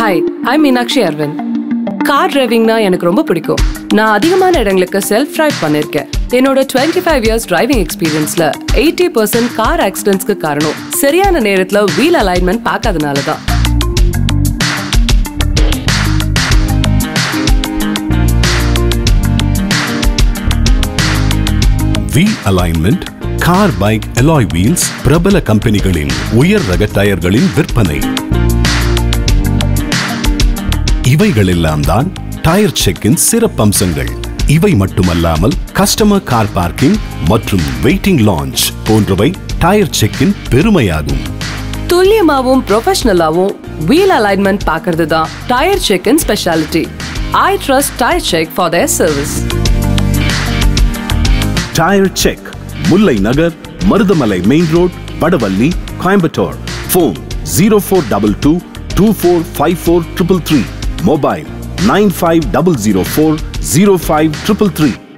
hi I Meenakshi Aravind car டிரைவிங்னா எனக்கு ரொம்ப பிடிக்கும் நான் அதிகமான இடங்களுக்கு செல்ஃப் டிரைவ் பண்ணிருக்கேன் என்னோட டுவெண்ட்டி ஃபைவ் இயர்ஸ் டிரைவிங் எக்ஸ்பீரியன்ஸ்ல எயிட்டி பர்சன்ட் கார் ஆக்சிடென்ட்ஸ்க்கு காரணம் சரியான நேரத்துல வீல் அலைன்மெண்ட் பார்க்காதனால தான் wheel alignment car bike alloy wheels பிரபல கம்பெனிகளின் உயர் ரக டயர்களின் விற்பனை இவைகளெல்லாம் தான் டயர் செக்கின் சிறப்பம்சங்கள் இவை மட்டுமல்லாமல் கஸ்டமர் கார் பார்க்கிங் மற்றும் வெயிட்டிங் லான்ச் போன்றவை டயர் செக்கின் பெருமையாகும் துல்லியமாவும் ப்ரொஃபஷனலாவும் வீல் அலைன்மெண்ட் பார்க்கறது தான் டயர் செக்கின் speciality I trust tyre check for their service tyre check Mullai Nagar Marudhamalai main road Vadavalli Coimbatore phone zero four double two two four five four triple three mobile nine five double zero four zero five triple three